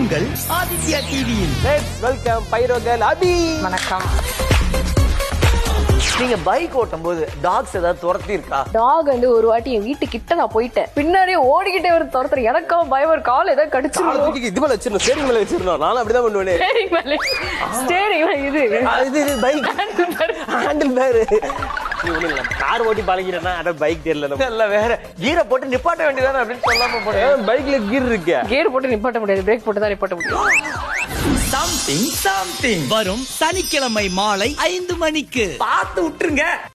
உங்கள் ஆதித்யா டிவியில் வெல்கம் பைரோகல் அபி வணக்கம் நீங்க பைக் ஓட்டும் போது டாக்ஸ் ஏதாவது துரத்தி இருக்கா டாக் வந்து ஒரு வாட்டி என் வீட்டு கிட்ட நான் போயிட்டேன் பின்னாடியே ஓடிக்கிட்டே ஒரு துரத்துற எனக்கா பயம் ஒரு கால் ஏதாவது கடிச்சிருவோம் இது மேல வச்சிருந்தோம் ஸ்டேரிங் மேல வச்சிருந்தோம் நானும் அப்படிதான் பண்ணுவேனே ஸ்டேரிங் மேலே ஸ்டேரிங் இது ஆ, இது இது பைக் ஹேண்டில் பேரு கார் ஓட்டி பழகிறேன்னா அட பைக் தெரியல இல்ல வேற கீரை போட்டு நிப்பாட்ட வேண்டியதானே அப்படின்னு சொல்லாம போனேன் பைக்ல கீர் இருக்கு கியர் போட்டு நிப்பாட்ட முடியாது பிரேக் போட்டு தான் நிப்பாட்ட முடியும் சம்திங் சம்திங் வரும் சனிக்கிழமை மாலை ஐந்து மணிக்கு பார்த்து விட்டுருங்க